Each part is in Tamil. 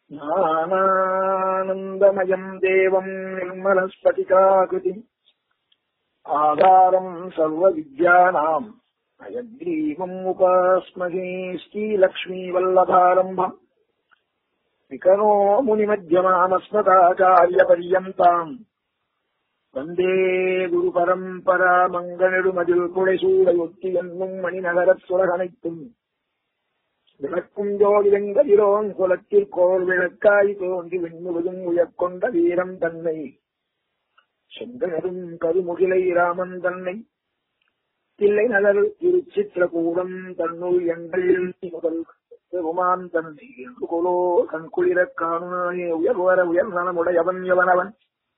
ஞானானந்தமயம் தேவம் நிர்மலஸ்பட்டிகாகிருதிம் ஆதாரம் சர்வ வித்யானாம் அயக்ரீவம் உபாஸ்மகே ஸ்ரீலக்ஷ்மீ வல்லபாரம்பம் விகனோ முனிமத்தியமாமஸ்மதாச்சாரிய பரியந்தாம் வந்தே குரு பரம்பரா மங்கனெடுமதில் புடைசூடையொத்தி என்னும் மணிநகரத் சுரகனைத்தும் விளக்கும் ஜோதி வெங்கதிரோன் குலத்தில் கோர் விளக்காய் தோன்றி விண்ணுவதும் உயர்கொண்ட வீரம் தன்னை செங்கனரும் கருமுகிலை ராமன் தன்னை தில்லை நலர் திருச்சித்திரகூடம் தன்னுள் எங்கள் முதல் பெருமான் தன்னை கொலோ கண்குளிரக் காணுனாயே உயர்வர உயர் நலமுடையவன் எவனவன்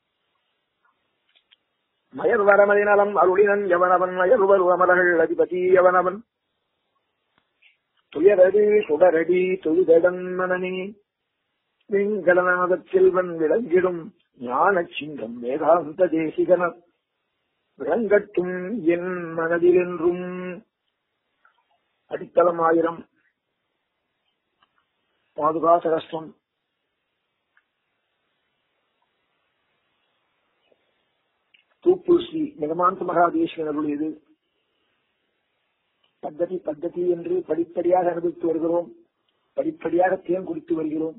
மயர் வரமதிநலம் அருளினன் எவனவன் மயர்வர் அமரர்கள் அதிபதி எவனவன் துயரடி சுடரடி தொழுதடன் மனனே வெங்கடநாதச் செல்வன் விளங்கிடும் ஞான சிங்கம் வேதாந்த தேசிகனர் விளங்கட்டும் என் மனதிலென்றும் அடித்தளம் ஆயிரம் பாதுகா சகஸ்ரம் தூப்பூர் ஸ்ரீ நிகமாந்த மகாதேஸ்வரன் அருளியது பத்ததி பத்ததி என்று படிப்படியாக அனுபவித்து வருகிறோம் படிப்படியாக தேன் குடித்து வருகிறோம்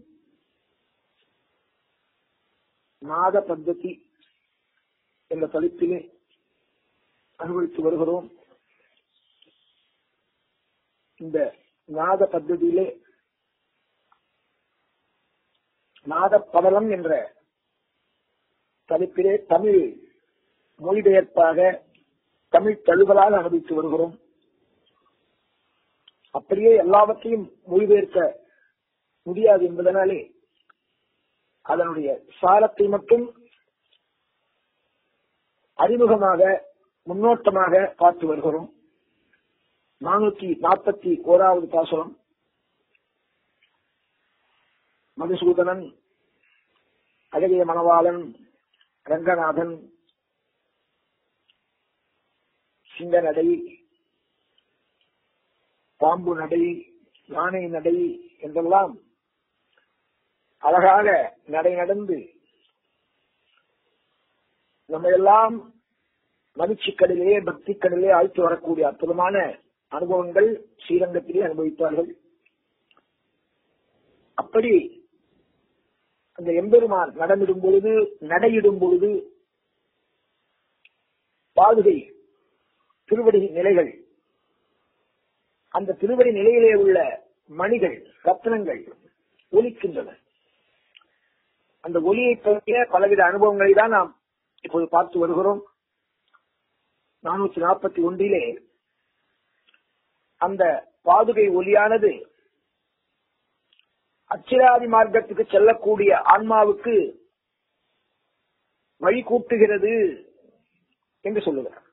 நாத பத்ததி என்ற தலைப்பிலே அனுபவித்து வருகிறோம் இந்த நாத பத்ததியிலே நாத படலம் என்ற தலைப்பிலே தமிழ் மொழிபெயர்ப்பாக தமிழ் தழுவலாக அனுபவித்து வருகிறோம் அப்படியே எல்லாவற்றையும் மொழிபெயர்க்க முடியாது என்பதனாலே அதனுடைய சாரத்தை மட்டும் அறிமுகமாக முன்னோட்டமாக பார்த்து வருகிறோம் நானூத்தி நாற்பத்தி ஓராவது பாசுரம் மதுசூதனன் அழகிய மணவாளன் ரங்கநாதன் சிங்க நடை பாம்பு நடை யானை நடை என்றெல்லாம் அழகாக நடை நடந்து நம்ம எல்லாம் மகிழ்ச்சி கடலிலே பக்தி கடலிலே ஆழ்த்து வரக்கூடிய அற்புதமான அனுபவங்கள் ஸ்ரீரங்கத்திலே அனுபவித்தார்கள் அப்படி அந்த எம்பெருமான் நடமிடும் பொழுது நடையிடும் பொழுது பாதுகை திருவடி நிலைகள் அந்த திருவடி நிலையிலே உள்ள மணிகள் ரத்னங்கள் ஒலிக்கின்றன அந்த ஒலியை பற்றிய பலவித அனுபவங்களை தான் நாம் இப்போது பார்த்து வருகிறோம் நானூற்றி நாற்பத்தி ஒன்றிலே அந்த பாதுகை ஒலியானது அச்சிராதி மார்க்கத்துக்கு செல்லக்கூடிய ஆன்மாவுக்கு வழி கூட்டுகிறது என்று சொல்லுகிறார்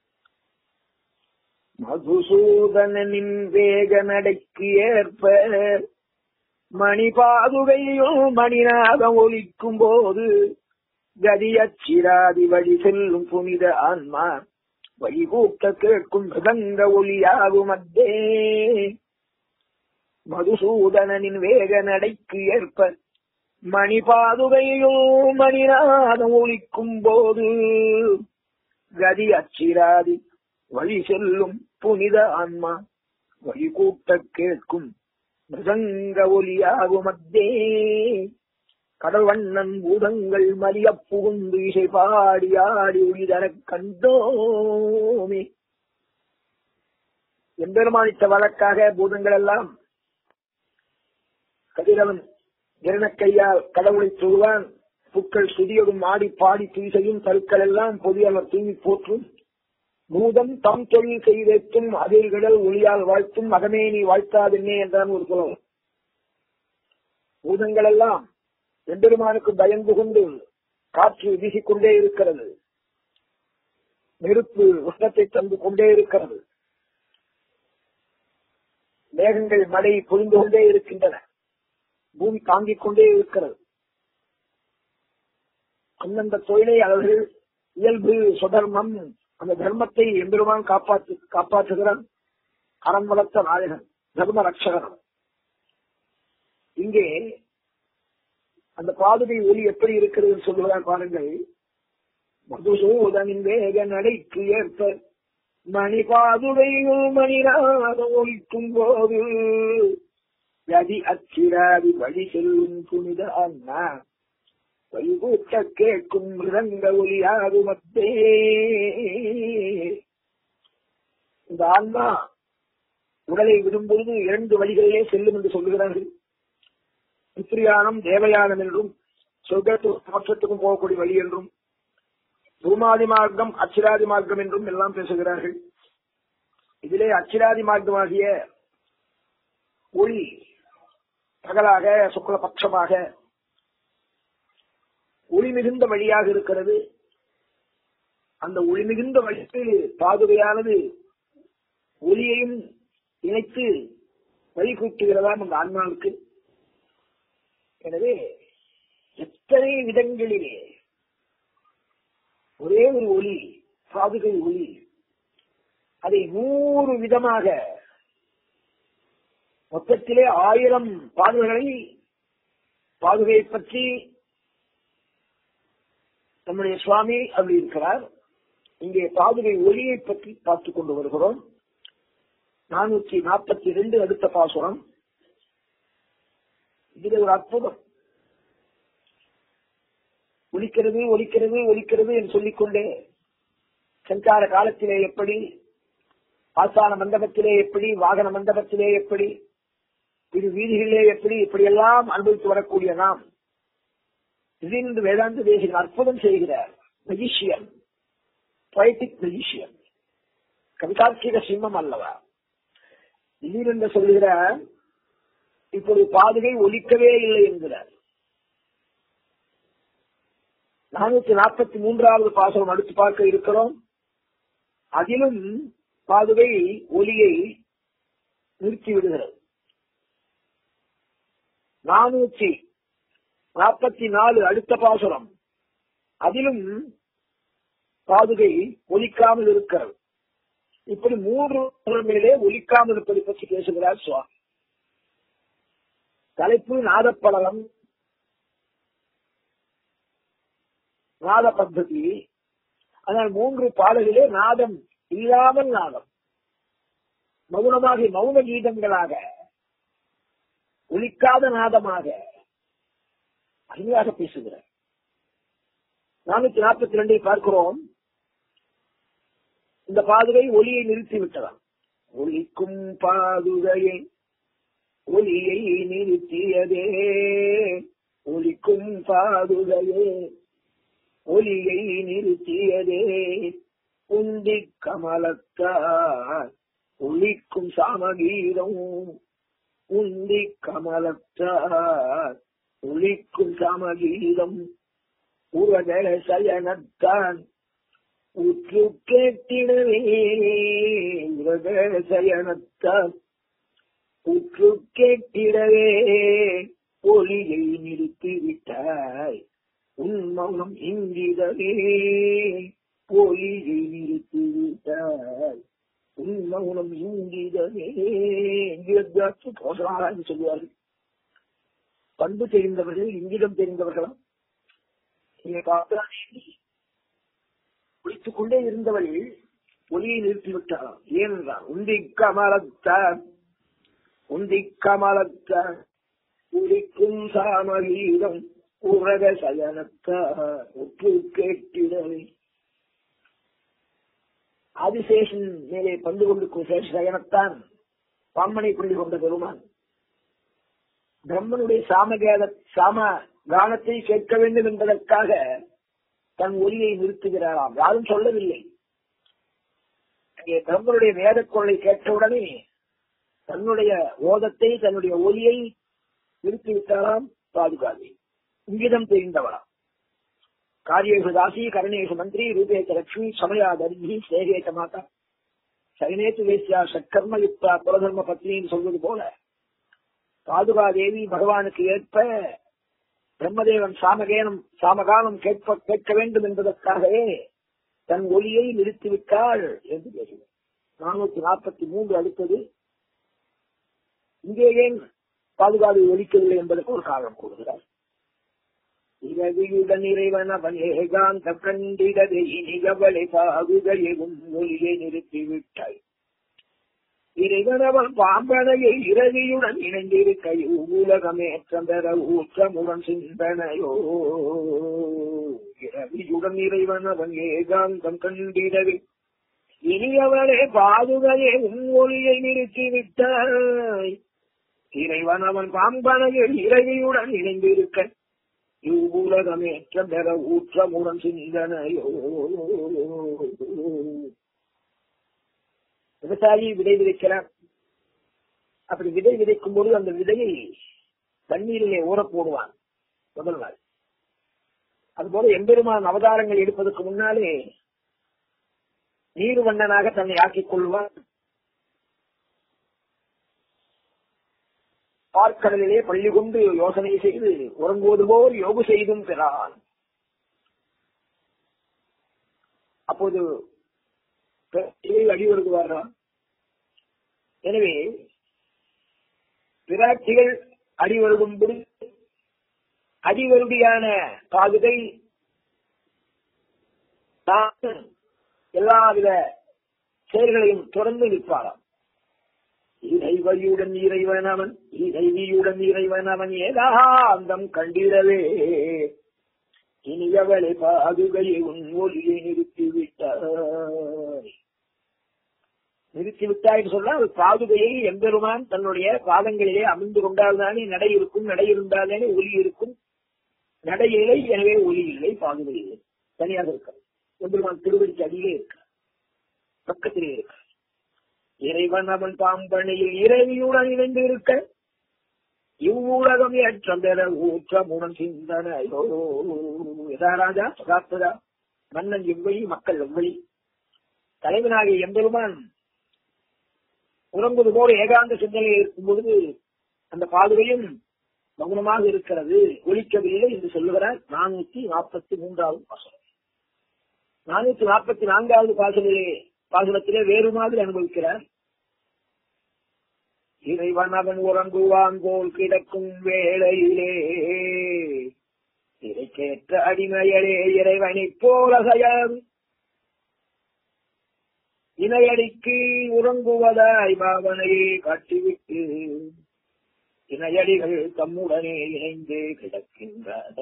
மதுசூதனின் வேக நடைக்கு ஏற்ப மணி பாதுகையும் மணிநாதம் ஒலிக்கும் போது கதியச்சிராதி வழி செல்லும் புனித ஆன்மா வழிகூட்ட கேட்கும் மிருதங்க ஒளியாகும் அத்தே மதுசூதனனின் வேக நடைக்கு ஏற்ப மணி பாதுகையும் மணிநாதம் ஒலிக்கும் போது கதி அச்சிராதி வழி செல்லும் புனித ஆன்மா வழி கூட்ட கேட்கும் மிருதங்க ஒலியாகும் அத்தே கடல் வண்ணன் பூதங்கள் மலிய புகுந்து இசை பாடி ஆடி ஒளிதரக் கண்டோமே எம்பெருமானித்த வழக்காக பூதங்கள் எல்லாம் கதிரவன் இரணக்கையால் கடவுளை சொல்வான் புக்கள் சுதியடும் ஆடி பாடி தீசையும் தருக்கள் எல்லாம் பொதியவர் தூங்கி போற்றும் பூதம் தம் தொழில் செய்தேற்றும் அதிர்கடல் ஒளியால் வாழ்த்தும் மகமே நீ வாழ்த்தாதென்னே என்றான் ஒரு குலம் பூதங்கள் எல்லாம் எம்பெருமானுக்கு பயந்து கொண்டு காற்று வீசிக்கொண்டே இருக்கிறது நெருப்பு உஷ்ணத்தை தந்து கொண்டே இருக்கிறது மேகங்கள் மழை பொழிந்து கொண்டே இருக்கின்றன பூமி தாங்கிக் கொண்டே இருக்கிறது அந்தந்த தொழிலை அவர்கள் இயல்பு சுதர்மம் அந்த தர்மத்தை எம்பெருமான் காப்பாற்று காப்பாற்றுகிறான் அறம் வளர்த்த நாயகன் தர்ம ரட்சகன் இங்கே அந்த பாதுகை ஒளி எப்படி இருக்கிறது சொல்லுவதால் பாருங்கள் மதுசூதனின் வேக நடைக்கு ஏற்ப மணி பாதுகைகள் மணிநாதம் ஒழிக்கும் போது கதி அச்சிராதி வழி செல்லும் புனித அண்ணா வைகூட்ட கேட்கும் மிருதங்க ஒலியாது மத்தே இந்த ஆன்மா உடலை விடும்பொழுது இரண்டு வழிகளிலே செல்லும் என்று சொல்லுகிறார்கள் பித்ரியானம் தேவயானம் என்றும் சொர்க்கத்துக்கும் மோட்சத்துக்கும் போகக்கூடிய வழி என்றும் பூமாதி மார்க்கம் அச்சிராதி மார்க்கம் என்றும் எல்லாம் பேசுகிறார்கள் இதிலே அச்சிராதி மார்க்கமாகிய ஒளி பகலாக சுக்லபட்சமாக ஒளி மிகுந்த வழியாக இருக்கிறது அந்த ஒளி மிகுந்த வழியில் பாதுகையானது ஒளியையும் இணைத்து வழி கூட்டுகிறதாம் அந்த ஆன்மாவுக்கு எனவே எத்தனை விதங்களிலே ஒரே ஒரு ஒளி பாதுகை ஒளி அதை நூறு விதமாக மொத்தத்திலே ஆயிரம் பாதுகளை பாதுகையை பற்றி நம்முடைய சுவாமி அப்படி இருக்கிறார் இங்கே பாதுகை ஒளியை பற்றி பார்த்துக் கொண்டு வருகிறோம் நானூற்றி நாற்பத்தி இரண்டு அடுத்த பாசுரம் இதுல ஒரு அற்புதம் ஒலிக்கிறது ஒலிக்கிறது ஒலிக்கிறது என்று சொல்லிக்கொண்டே சஞ்சார காலத்திலே எப்படி ஆசான மண்டபத்திலே எப்படி வாகன மண்டபத்திலே எப்படி இரு வீதிகளிலே எப்படி இப்படியெல்லாம் அனுபவித்து வரக்கூடிய நாம் திடீரென்று வேதாந்த தேசிகள் அற்புதம் செய்கிறார் மெஜிஷியன் பொயட்டிக் மெஜிஷியன் கவிதார்க்கிக சிம்மம் அல்லவா திடீரென்று சொல்லுகிறார் இப்பொழுது பாதுகை ஒலிக்கவே இல்லை என்கிறார் நானூத்தி நாற்பத்தி மூன்றாவது பாசனம் அடுத்து பார்க்க இருக்கிறோம் அதிலும் பாதுகை ஒலியை நிறுத்தி விடுகிறது நானூற்றி நாற்பத்தி நாலு அடுத்த பாசுரம் அதிலும் பாதுகை ஒலிக்காமல் இருக்கிறது இப்படி மூன்று மேலே ஒலிக்காமல் இருப்பதை பற்றி பேசுகிறார் சுவாமி தலைப்பு நாதப்படலம் நாத பద్ధதி ஆனால் மூன்று பாடலிலே நாதம் இல்லாமல் நாதம் மௌனமாக மௌன கீதங்களாக ஒலிக்காத நாதமாக அருமையாக பேசுகிறார் நானூத்தி நாற்பத்தி ரெண்டை பார்க்கிறோம் இந்த பாதுகை ஒலியை நிறுத்தி விட்டதாம் ஒலிக்கும் பாதுகையை ஒலியை நிறுத்தியதே ஒலிக்கும் பாதுகையே ஒலியை நிறுத்தியதே உந்தி கமலத்தார் ஒலிக்கும் சாமகீதம் உந்தி கமலத்தார் ஒலிக்கும் சாமகீதம் உரக சயனத்தான் உற்று கேட்டிடவே உரக சயனத்தான் உற்று கேட்டிடவே ஒலியை நிறுத்திவிட்டாய் உன் மௌனம் இங்கிதவே ஒலியை நிறுத்திவிட்டாய் உன் மௌனம் இங்கிதவே இங்கிதத்து போசனாரான்னு சொல்லுவார்கள் பண்பு தெரிந்தவர்கள் இங்கிதம் தெரிந்தவர்களாம் நீங்க பார்த்தானே குளித்துக் கொண்டே இருந்தவள் ஒலியை நிறுத்திவிட்டாராம் ஏனென்றால் உந்தி கமலத்தான் உந்தி கமலத்தான் குடிக்கும் சாமகீதம் உரக சயனத்தார் ஒப்பு கேட்டிடவே ஆதிசேஷன் மேலே பந்து கொண்டிருக்கும் சேஷ சயனத்தான் பாம்பனை புள்ளி கொண்ட பெருமான் பிரம்மனுடைய சாமகேத சாம கானத்தை கேட்க வேண்டும் என்பதற்காக தன் ஒலியை நிறுத்துகிறாராம் யாரும் சொல்லவில்லை அங்கே பிரம்மனுடைய வேத கொள்ளை கேட்டவுடனே தன்னுடைய ஓதத்தை தன்னுடைய ஒலியை நிறுத்திவிட்டாராம் பாதுகாவி இங்கிதம் தெரிந்தவளாம் காரியேஷு தாசி கரணேஷு மந்திரி ரூபேச்ச லட்சுமி சமயா தர்மி சேகேச்ச மாதா சைனேத்து வேசியா சட்கர்ம யுக்தா குலதர்ம பத்னின்னு சொல்வது போல பாதுகா தேவி பகவானுக்கு ஏற்ப பிரம்மதேவன் சாமகேனம் சாமகானம் கேட்ப கேட்க வேண்டும் என்பதற்காகவே தன் ஒலியை நிறுத்திவிட்டாள் என்று பேசுகிறார் நானூத்தி நாற்பத்தி மூன்று அடுத்தது இங்கே ஏன் பாதுகாப்பு ஒலிக்கவில்லை என்பதற்கு ஒரு காரணம் கூறுகிறார் இரவியுடன் இறைவன் அவன் ஏகாந்த கண்டிடதை இனிகவளை பாகுகையும் மொழியை நிறுத்திவிட்டாய் இறைவன் அவன் பாம்பனையை இரவியுடன் இணைந்திருக்க உலகமேற்றம் பெற ஊற்றமுடன் சிந்தனையோ இரவியுடன் இறைவன் அவன் ஏகாந்தம் கண்டிடவே இனியவளே பாதுகையே உன் ஒளியை நிறுத்திவிட்டாய் இறைவன் அவன் பாம்பனையில் இரவியுடன் இணைந்திருக்க இவ்வுலகமேற்றம் பெற ஊற்றமுடன் சிந்தனையோ விவசாயி விதை விதைக்கிறான் அப்படி விதை விதைக்கும் போது அந்த விதையை தண்ணீரிலே ஊற போடுவான் முதல் நாள் அதுபோல எம்பெருமான் அவதாரங்கள் எடுப்பதற்கு முன்னாலே நீர் வண்ணனாக தன்னை ஆக்கிக் கொள்வான் பார்க்கடலிலே பள்ளி கொண்டு யோசனை செய்து உறங்குவது போல் யோகு செய்தும் பெறான் அப்போது அடி வருகிறாராம் எனவே பிராட்சிகள் அடிவருடும்படி அடிவருடியான பாதுகை தான் எல்லாவித செயல்களையும் தொடர்ந்து நிற்பாராம் இறைவையுடன் இறைவன் அவன் இறைவியுடன் இறைவன் அவன் ஏதாந்தம் கண்டிடவே இனியவளை பாதுகையை உன் ஒளியை நிறுத்திவிட்டாய் நிறுத்திவிட்டாய் சொன்னால் பாதுகையை எம்பெருமான் தன்னுடைய பாதங்களிலே அமர்ந்து கொண்டால்தானே நடை இருக்கும் நடை இருந்தால்தானே ஒலி இருக்கும் நடை இல்லை எனவே ஒலி இல்லை பாதுகை இல்லை தனியாக இருக்க எம்பெருமான் திருவடிக்கு அடியிலே இருக்க பக்கத்திலே இருக்க இறைவன் அவன் பாம்பனையில் இறைவியுடன் இணைந்து இருக்க இவ்வுலகம் ஏற்றம் பெற ஊற்றமுடன் சிந்தனையோ எதா ராஜா சகாப்ததா மன்னன் எவ்வழி மக்கள் எவ்வழி தலைவனாகிய எம்பெருமான் உறங்குவது போல ஏகாந்த சிந்தனையில் இருக்கும் பொழுது அந்த பாதுகையும் மௌனமாக இருக்கிறது ஒழிக்கவில்லை என்று சொல்லுகிறார் நானூத்தி நாற்பத்தி மூன்றாவது பாசனம் நானூத்தி நாற்பத்தி நான்காவது பாசனிலே பாசனத்திலே வேறு மாதிரி அனுபவிக்கிறார் இறைவன் அவன் உறங்குவான் போல் கிடக்கும் வேளையிலே இறைக்கேற்ற அடிமையலே இறைவனைப் போல செயல் இணையடிக்கு உறங்குவதாய் பாவனையை காட்டிவிட்டு இணையடிகள் தம்முடனே இணைந்து கிடக்கின்றன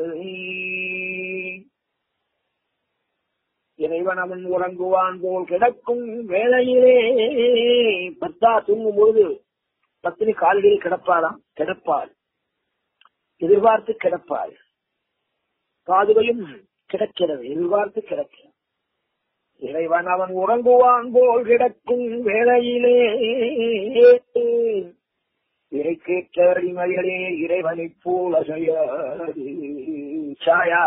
இறைவன் அவன் உறங்குவான் போல் கிடக்கும் வேளையிலே பத்தா தூங்கும் பொழுது பத்தினி கால்களில் கிடப்பாராம் கிடப்பாள் எதிர்பார்த்து கிடப்பாள் காதுகையும் கிடக்கிறது எதிர்பார்த்து கிடக்கிறது இறைவன் அவன் உறங்குவான் போல் கிடக்கும் வேளையிலே இறைக்கேற்ற அடிமைகளே இறைவனைப் போல செய்யாது சாயா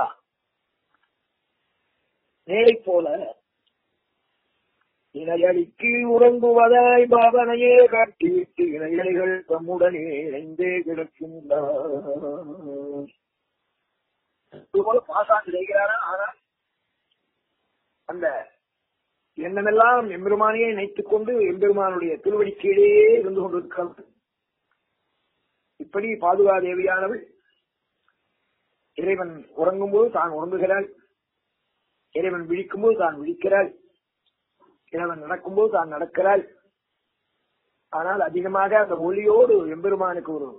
நேரை போல இணையடிக்கு உறங்குவதாய் பாவனையே காட்டிவிட்டு இணையடிகள் தம்முடனே இணைந்தே கிடக்கின்றன போல பாசாங்கு செய்கிறாரா ஆனால் அந்த எண்ணமெல்லாம் எம்பெருமானையே நினைத்துக் கொண்டு எம்பெருமானுடைய திருவடி கீழே இருந்து கொண்டிருக்கிறது இப்படி பாதுகா தேவியானவள் இறைவன் உறங்கும்போது தான் உறங்குகிறாள் இறைவன் விழிக்கும்போது தான் விழிக்கிறாள் இறைவன் நடக்கும்போது தான் நடக்கிறாள் ஆனால் அதிகமாக அந்த ஒளியோடு எம்பெருமானுக்கு ஒரு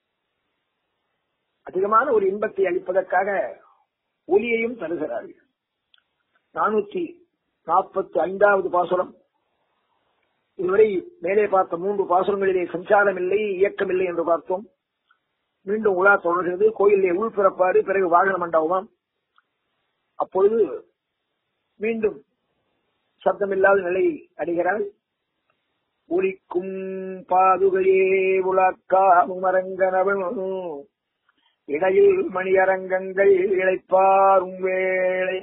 அதிகமான ஒரு இன்பத்தை அளிப்பதற்காக ஒளியையும் தருகிறாள் நானூற்றி நாற்பத்தி ஐந்தாவது பாசுரம் இதுவரை மேலே பார்த்த மூன்று பாசுரங்களிலே சஞ்சாரம் இல்லை இயக்கம் இல்லை என்று பார்த்தோம் மீண்டும் உலா தொடர்கிறது கோயிலே உள்பிறப்பாடு பிறகு வாகன மண்டபமாம் அப்பொழுது மீண்டும் சப்தமில்லாத நிலை அடைகிறாள் ஒலிக்கும் பாதுகையே உலாக்காமும் அரங்கனவன் இடையில் மணியரங்கங்கள் இழைப்பாரும் வேளை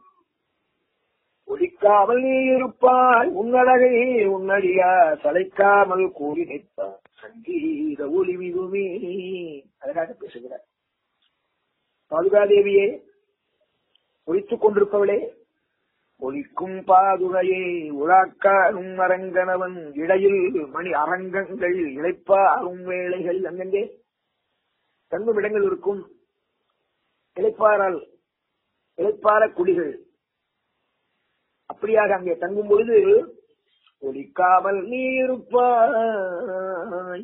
ஒழிக்காமல் நீ இருப்பாய் உன்னழகை உன்னடியா சளைக்காமல் கூறி நிற்பார் சங்கீத ஒளி மிகுமே அதற்காக பேசுகிறார் பாதுகாதேவியே ஒழித்துக் கொண்டிருப்பவளே ஒலிக்கும் பாதுகையே உலாக்காரும் அரங்கனவன் இடையில் மணி அரங்கங்கள் இழைப்பாரும் வேளைகள் அங்கங்கே தங்கும் இடங்கள் இருக்கும் இழைப்பாரல் இழைப்பார குடிகள் அப்படியாக அங்கே தங்கும் பொழுது ஒலிக்காமல் நீருப்பாய்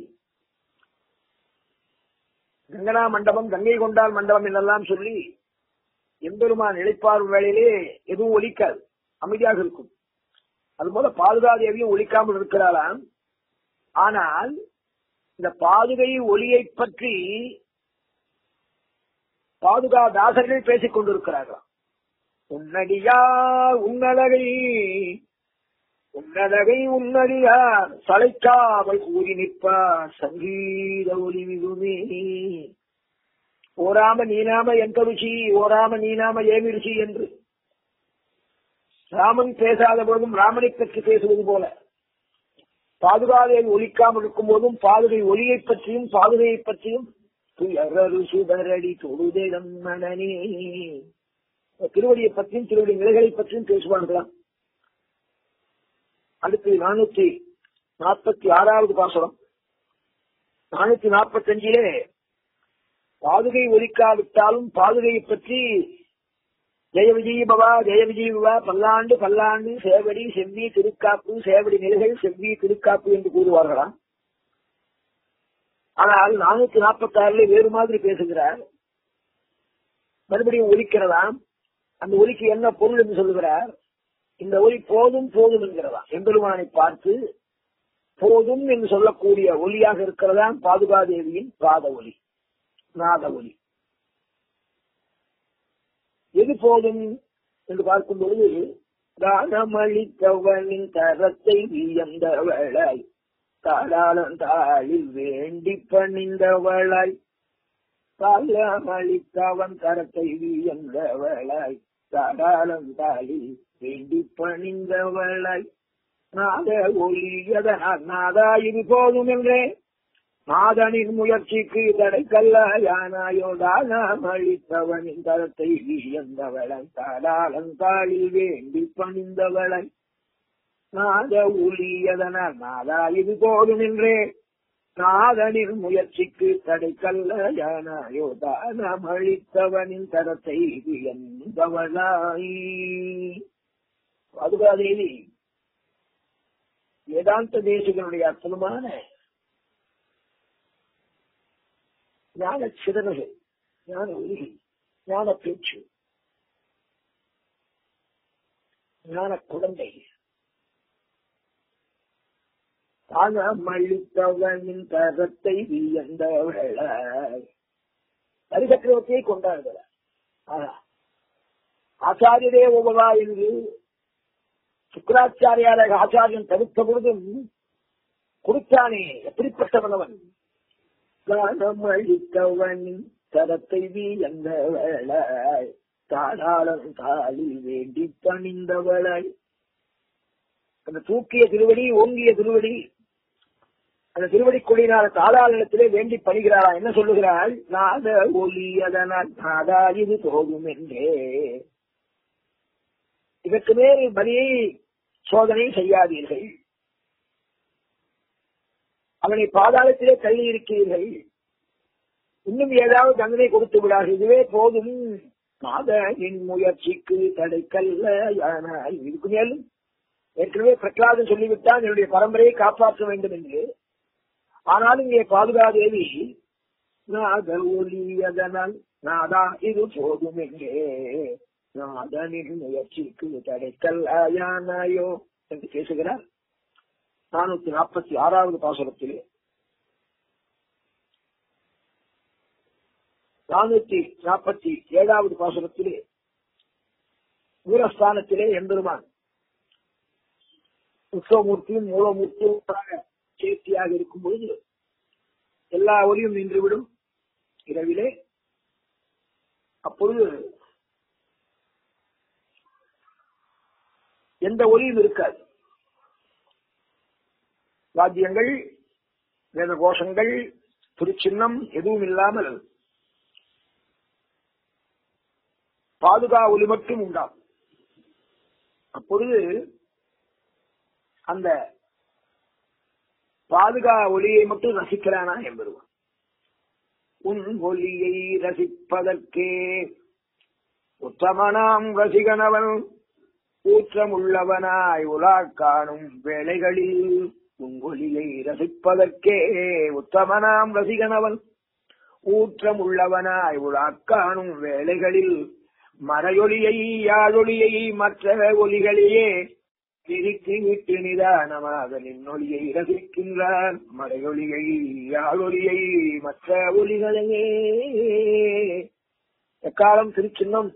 கங்கனா மண்டபம் கங்கை கொண்டால் மண்டபம் என்றெல்லாம் சொல்லி எம்பெருமான் இழைப்பாரும் வேளையிலே எதுவும் ஒலிக்காது அமைதியாக இருக்கும் அதுபோல பாதுகாதேவியும் ஒலிக்காமல் இருக்கிறாளாம் ஆனால் இந்த பாதுகை ஒளியை பற்றி பாதுகா தாசர்கள் பேசிக் கொண்டிருக்கிறார்களாம் உன்னடியா உன்னழகை உன்னழகை உன்னடியார் சளைக்காமல் கூறி நிற்பார் சங்கீத ஒளி மிகுமே ஓராம நீனாம எந்த ருச்சி ஓராம நீனாம ஏமி ருச்சி என்று ராமன் பேசாத போதும் ராமனை பற்றி பேசுவது போல பாதுகாதை ஒலிக்காமல் இருக்கும் போதும் பாதுகை ஒளியை பற்றியும் பாதுகையை பற்றியும் துயரரு சுடரடி தொழுதேடம் மனனே திருவடியை பற்றியும் திருவடி நிலைகளை பற்றியும் பேசுவார்களாம் அடுத்து நானூத்தி நாற்பத்தி ஆறாவது பாசனம் நானூத்தி நாற்பத்தி அஞ்சிலே பாதுகை ஒலிக்காவிட்டாலும் பாதுகையை பற்றி ஜெய விஜய பவா ஜெய விஜய பவா பல்லாண்டு பல்லாண்டு சேவடி செவ்வி திருக்காப்பு சேவடி நிலைகள் செவ்வி திருக்காப்பு என்று கூறுவார்களாம் ஆனால் நானூத்தி நாற்பத்தி ஆறுல வேறு மாதிரி பேசுகிறார் மறுபடியும் ஒலிக்கிறதாம் அந்த ஒலிக்கு என்ன பொருள் என்று சொல்லுகிறார் இந்த ஒலி போதும் போதும் என்கிறதா எம்பெருமானை பார்த்து போதும் என்று சொல்லக்கூடிய ஒலியாக இருக்கிறதாம் பாதுகாதேவியின் பாத ஒலி நாத ஒலி எது போதும் என்று பார்க்கும் பொழுது தானமளித்தவனின் தரத்தை வியந்தவளாய் தாளாளந்தாளில் வேண்டி பணிந்தவளாய் தாளமளித்தவன் தரத்தை வியந்தவளாய் தாளாளந்தாளில் வேண்டி பணிந்தவளாய் நாத ஒளியதனால் நாதா இது போதும் என்றே நாதனின் முயற்சிக்கு தடைக்கல்லாயானாயோ தானம் அளித்தவனின் தரத்தை வியந்தவளை தாளாளந்தாளில் வேண்டி பணிந்தவளை நாத ஒளியதனால் நாதா இது போதும் என்றே நாதனின் முயற்சிக்கு தடைக்கல்லாயானாயோ தானம் அளித்தவனின் தரத்தை வியந்தவளாய் பாதுகாதேவி வேதாந்த தேசிகளுடைய அற்புதமான ஞான சிதறல்கள் ஞான ஒலிகள் ஞான பேச்சு ஞான குழந்தை தானமளித்தவனின் தரத்தை வியந்தவளாய் ஹரிசக்கரவர்த்தியை கொண்டாடுகிறார் ஆஹா ஆச்சாரியரே உபவா என்று சுக்கராச்சாரியார ஆச்சாரியன் தடுத்த பொழுதும் கொடுத்தானே எப்படிப்பட்டவன் அவன் காணமளித்தவனின் தரத்தை வியந்தவளாய் தாடாளம் தாளில் வேண்டி பணிந்தவளாய் அந்த தூக்கிய திருவடி ஓங்கிய திருவடி அந்த திருவடி கொடியினால தாளாளத்திலே வேண்டி பணிகிறாரா என்ன சொல்லுகிறாள் நாத ஒலி அதனால் நாதா இது போகும் என்றே இதற்கு மேல் பலியை சோதனை செய்யாதீர்கள் அவனை பாதாளத்திலே தள்ளி இருக்கிறீர்கள் இன்னும் ஏதாவது தண்டனை கொடுத்து விடார்கள் இதுவே போதும் மாதனின் முயற்சிக்கு தடைக்கல்ல ஆனால் இதுக்கு மேலும் ஏற்கனவே பிரகலாதன் சொல்லிவிட்டான் என்னுடைய பரம்பரையை காப்பாற்ற வேண்டும் என்று ஆனால் இங்கே பாதுகாதேவி நாத ஒலி அதனால் நாதா இது போதும் எங்கே நாதனின் முயற்சிக்கு தடைக்கல் ஆயானாயோ என்று பேசுகிறார் நானூத்தி நாற்பத்தி ஆறாவது பாசுரத்திலே நானூத்தி நாற்பத்தி ஏழாவது பாசுரத்திலே மூலஸ்தானத்திலே எம்பெருமான் உற்சவமூர்த்தியும் மூலமூர்த்தியும் சேர்த்தியாக இருக்கும் பொழுது எல்லா ஒலியும் நின்றுவிடும் இரவிலே அப்பொழுது எந்த ஒலியும் இருக்காது வாத்தியங்கள் வேத கோஷங்கள் திருச்சின்னம் எதுவும் இல்லாமல் பாதுகா ஒலி மட்டும் உண்டாகும் அப்பொழுது அந்த பாதுகா ஒளியை மட்டும் ரசிக்கிறானா என்பதுவான் உன் ஒலியை ரசிப்பதற்கே உத்தமனாம் ரசிகனவன் ஊற்றமுள்ளவனாய் உலா காணும் வேளைகளில் உன் ஒலியை ரசிப்பதற்கே உத்தமனாம் ரசிகனவன் ஊற்றமுள்ளவனாய் உலா காணும் வேளைகளில் மறையொலியை யாழொலியை மற்ற ஒலிகளையே பிரித்து விட்டு நிதானமாக நின்னொலியை ரசிக்கின்றான் மறையொலியை யாழொலியை மற்ற ஒலிகளையே எக்காலம் திருச்சின்னம்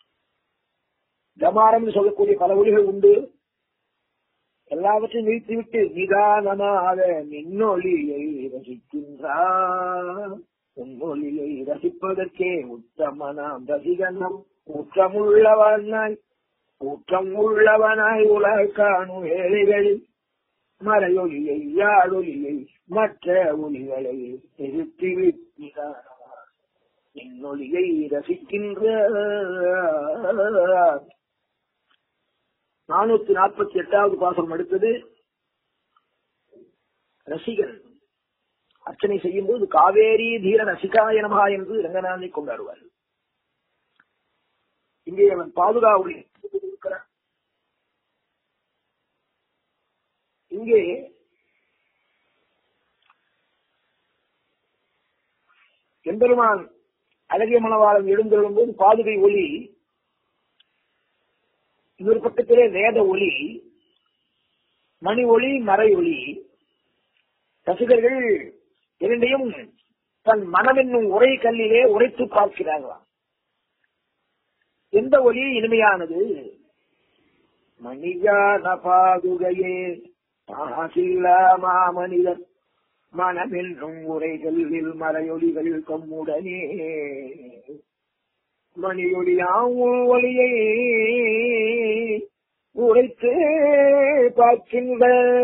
ஜமாரம் சொல்லக்கூடிய பல ஒலிகள் உண்டு எல்லாவற்றையும் நிறுத்திவிட்டு நிதானமாக நின்னொலியை ரசிக்கின்றான் உன்னொலியை ரசிப்பதற்கே உத்தமனாம் ரசிகனம் ஊற்றமுள்ளவனாய் ஊற்றம் உள்ளவனாய் உலக காணும் ஏழைகளில் மறையொலியை யாழொலியை மற்ற ஒலிகளை நிறுத்திவிட்டார் என்னொலியை ரசிக்கின்ற நானூத்தி நாற்பத்தி எட்டாவது பாசம் அடுத்தது ரசிகன் அர்ச்சனை செய்யும் போது காவேரி தீர ரசிகாய நமகா என்று ரங்கநாதனை கொண்டாடுவார் இங்கே அவன் பாதுகாவலி இருக்கிறான் இங்கே எம்பெருமான் அழகிய மணவாளன் எழுந்தெழும் போது பாதுகை ஒளி இன்னொரு பக்கத்திலே வேத ஒளி மணி ஒளி மறை ஒளி ரசிகர்கள் இரண்டையும் தன் மனம் என்னும் உரை கல்லிலே உரைத்து பார்க்கிறார்களாம் எந்த ஒலி இனிமையானது மணியான பாதுகையே மாசில்லா மாமனிதன் மனமென்றும் உரைகளில் மறையொலிகள் கொம்முடனே மணியொலியாம் ஒளியை உரைத்து பார்க்கின்ற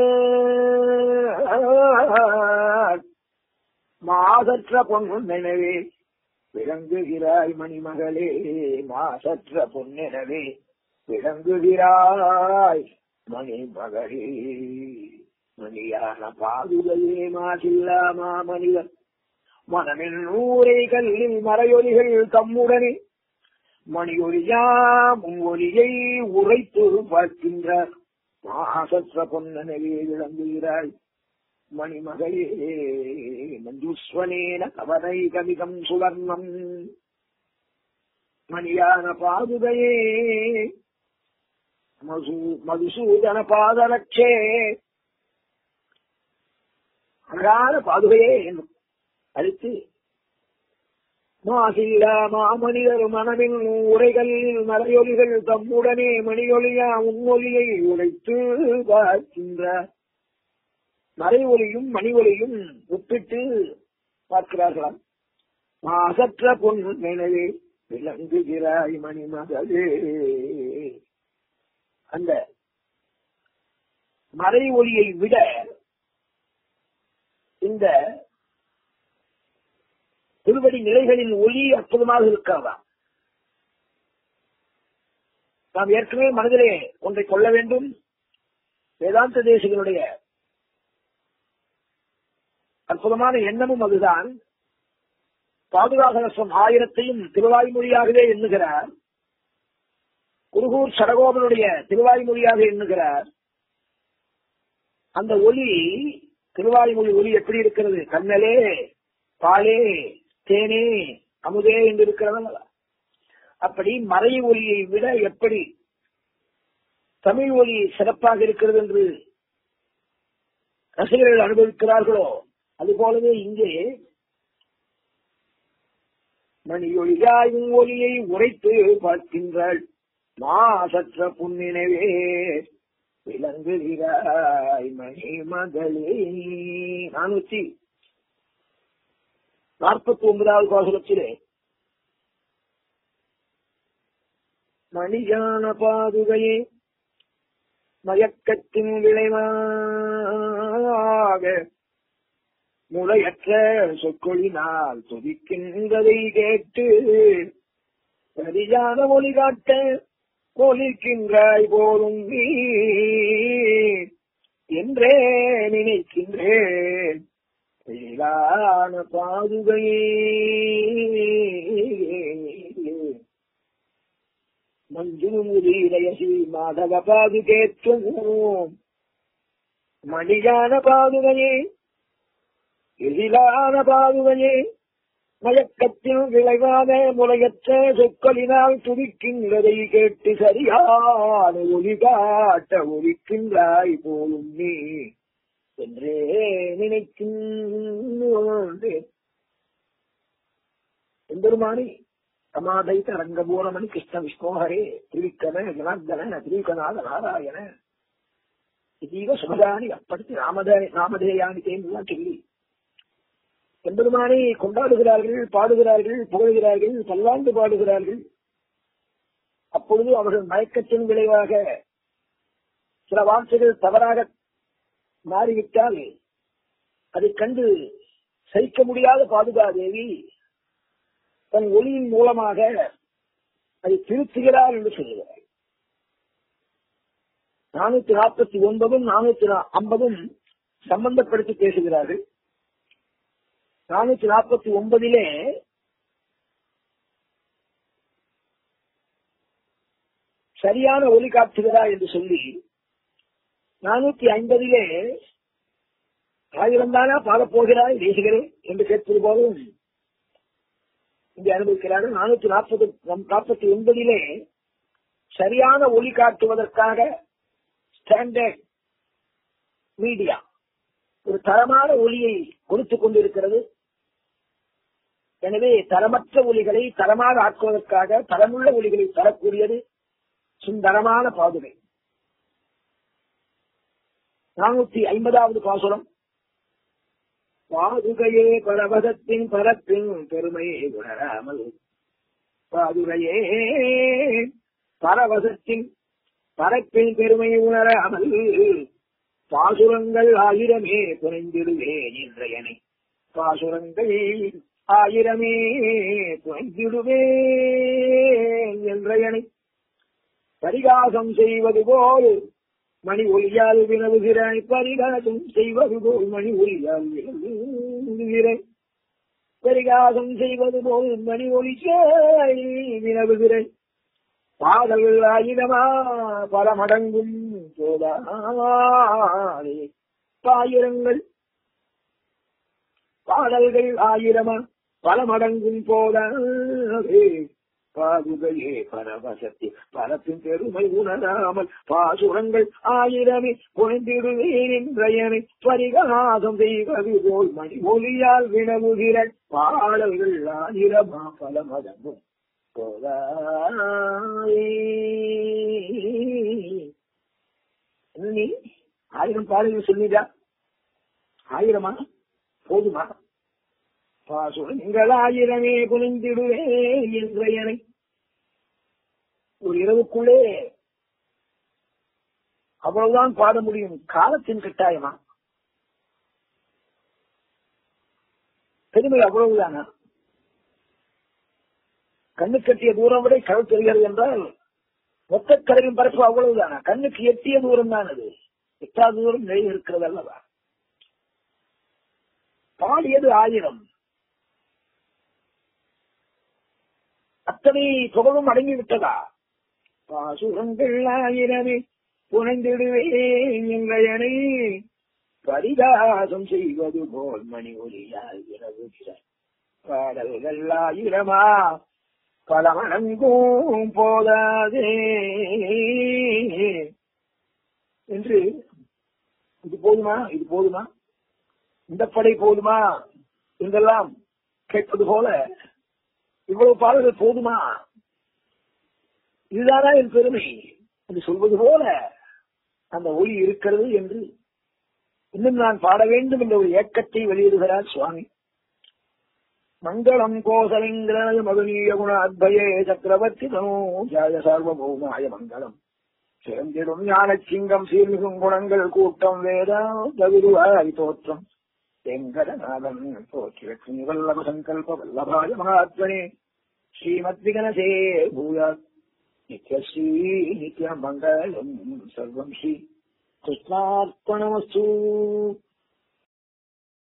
மாசற்ற பொன்னெனவே விளங்குகிறாய் மணிமகளே மாசற்ற பொன்னெனவே விளங்குகிறாய் மணிமகளே மணியான பாதுகையே மாசில்லா மாமனிதன் மனமில் ஊரை கல்லில் மறையொலிகள் தம்முடனே மணியொலியாம் ஒலியை உரைத்து பார்க்கின்றார் மாசற்ற பொன்னனவே விளங்குகிறாய் மணிமகளே மஞ்சுஸ்வனேன கவனை கவிதம் சுவர்ணம் மணியான பாதுகையே மசு மதுசூதன பாதரட்சே அழகான பாதுகையே என்னும் அடுத்து மாசில்லா மாமனிதர் மனமின் உரைகளில் மலையொலிகள் தம்முடனே மணியொலியா உன்னொலியை உரைத்து பார்க்கின்றார் மறை ஒலியும் மணி ஒலியும் ஒப்பிட்டு பார்க்கிறார்களாம் மாசற்ற பொன் எனவே விளங்குகிறாய் மணிமகளே அந்த மறை ஒலியை விட இந்த திருவடி நிலைகளின் ஒளி அற்புதமாக இருக்காதா நாம் ஏற்கனவே மனதிலே ஒன்றை கொள்ள வேண்டும் வேதாந்த தேசிகளுடைய அற்புதமான எண்ணமும் அதுதான் பாதுகாகரசம் ஆயிரத்தையும் திருவாய்மொழியாகவே எண்ணுகிறார் குருகூர் சடகோபனுடைய திருவாய்மொழியாக எண்ணுகிறார் அந்த ஒலி திருவாய்மொழி ஒலி எப்படி இருக்கிறது கண்ணலே பாலே தேனே அமுதே என்று இருக்கிறதல்ல அப்படி மறை ஒலியை விட எப்படி தமிழ் ஒலி சிறப்பாக இருக்கிறது என்று ரசிகர்கள் அனுபவிக்கிறார்களோ அதுபோலவே இங்கே மணியொலியாயும் ஒலியை உரைத்து பார்க்கின்றாள் மாசற்ற புன்னினவே விளங்குகிறாய் மணி மகளே நானூற்றி நாற்பத்தி ஒன்பதாவது பாசுரத்திலே மணியான பாதுகையே மயக்கத்தின் விளைவாக முளையற்ற சொற்கொழினால் துதிக்கின்றதை கேட்டு சரியான மொழி காட்ட ஒலிக்கின்றாய் போலும் நீ என்றே நினைக்கின்றேன் எழிலான பாதுகையே மஞ்சுரு முதிரயசி மாதவ பாதுகேற்றும் மணியான பாதுகையே எழிலான பாதுகையே மயக்கத்தில் விளைவாத முறையற்ற சொற்களினால் துடிக்கின்றதை கேட்டு சரியான ஒளி காட்ட ஒலிக்கின்றாய் போலும் நீ என்றே நினைக்கின்றேன் எம்பெருமானி சமாதைத்த ரங்கபூரமணி கிருஷ்ண விஷ்ணோஹரே திரிவிக்கன ஜனார்தன திரிகநாத நாராயண இதீவ சுமதானி அப்படி நாமதே நாமதேயானி தேன்லாம் சொல்லி எம்பெருமானை கொண்டாடுகிறார்கள் பாடுகிறார்கள் புகழ்கிறார்கள் பல்லாண்டு பாடுகிறார்கள் அப்பொழுது அவர்கள் மயக்கத்தின் விளைவாக சில வார்த்தைகள் தவறாக மாறிவிட்டால் அதைக் கண்டு சகிக்க முடியாத பாதுகாதேவி தன் ஒளியின் மூலமாக அதை திருத்துகிறார் என்று சொல்லுகிறார் நானூத்தி நாற்பத்தி ஒன்பதும் நானூத்தி ஐம்பதும் சம்பந்தப்படுத்தி பேசுகிறார்கள் நானூத்தி நாற்பத்தி ஒன்பதிலே சரியான ஒளி காட்டுகிறா என்று சொல்லி நானூத்தி ஐம்பதிலே ஆயிரம் தானா பாடப் போகிறாய் தேசிகரே என்று கேட்பது போலும் இங்கே அனுபவிக்கிறார்கள் நானூத்தி நாற்பது நாற்பத்தி ஒன்பதிலே சரியான ஒளி காட்டுவதற்காக ஸ்டாண்டர்ட் மீடியா ஒரு தரமான ஒளியை கொடுத்துக் கொண்டிருக்கிறது எனவே தரமற்ற ஒளிகளை தரமாக ஆக்குவதற்காக தரமுள்ள ஒளிகளை தரக்கூடியது சுந்தரமான பாதுகை நானூத்தி ஐம்பதாவது பாசுரம் பாதுகையே பரவதத்தின் பரப்பின் பெருமையை உணராமல் பாதுகையே பரவசத்தின் பரப்பின் பெருமையை உணராமல் பாசுரங்கள் ஆயிரமே புனைந்திடுவேன் இன்றையனை பாசுரங்கள் ஆயிரமே புனைந்திடுவேன் என்றயனை பரிகாசம் செய்வது போல் மணி ஒளியால் வினவுகிறாய் பரிகாசம் செய்வது போல் மணி ஒளியால் வினவுகிறேன் பரிகாசம் செய்வது போல் மணி ஒளியாய் வினவுகிறேன் பாடல்கள் ஆயிரமா பல மடங்கும் போதாதே ஆயிரங்கள் பாடல்கள் ஆயிரமா பல மடங்கும் போதாதே பாதுகையே பரவசத்தில் பரப்பின் பெருமை உணராமல் பாசுரங்கள் ஆயிரமே குறைந்திடுவேன் என்றயனை பரிகாசம் செய்வது போல் மணி ஒளியால் வினவுகிற பாடல்கள் ஆயிரமா பல மடங்கும் நீ ஆயிரம் பாடல்கள் சொல்லிடா ஆயிரமா போதுமா பாசுரங்கள் ஆயிரமே குனிந்திடுவே என்றயனை ஒரு இரவுக்குள்ளே அவ்வளவுதான் பாட முடியும் காலத்தின் கட்டாயமா பெருமை அவ்வளவுதானா கண்ணு கட்டிய தூரம் விட கடல் தெரிகிறது என்றால் மொத்த கடலின் பரப்பு அவ்வளவுதானா கண்ணுக்கு எட்டிய தூரம் தான் அது எட்டாவது தூரம் நிலை இருக்கிறது அல்லவா பாடியது ஆயிரம் அத்தனை புகழும் அடங்கி விட்டதா பாசுரங்கள் ஆயிரமே புனைந்திடுவேன் எங்களையனை பரிதாசம் செய்வது போல் மணி ஒளியால் இரவுகிற பாடல்கள் ஆயிரமா பல மடங்கும் போதாதே என்று இது போதுமா இது போதுமா இந்த படை போதுமா என்றெல்லாம் கேட்பது போல இவ்வளவு பாடல்கள் போதுமா இதுதானா என் பெருமை என்று சொல்வது போல அந்த ஒளி இருக்கிறது என்று இன்னும் நான் பாட வேண்டும் என்ற ஒரு ஏக்கத்தை வெளியிடுகிறார் சுவாமி மங்களம் கோசலிங்கரது மகனீய குண அத்பயே சக்கரவர்த்தி தனோஜாய சார்வபௌமாய மங்களம் சிறந்திடும் ஞான சிங்கம் சீர்மிகும் குணங்கள் கூட்டம் வேதா தகுருவாய் தோற்றம் வெங்கடநாதன் போற்றி லட்சுமி வல்லப சங்கல்ப வல்லபாய மகாத்மனே ஸ்ரீமத் விகனசே பூயாத் நித்யஸ்ரீ நித்ய மங்களம் சர்வம் ஸ்ரீ கிருஷ்ணார்ப்பணமஸ்து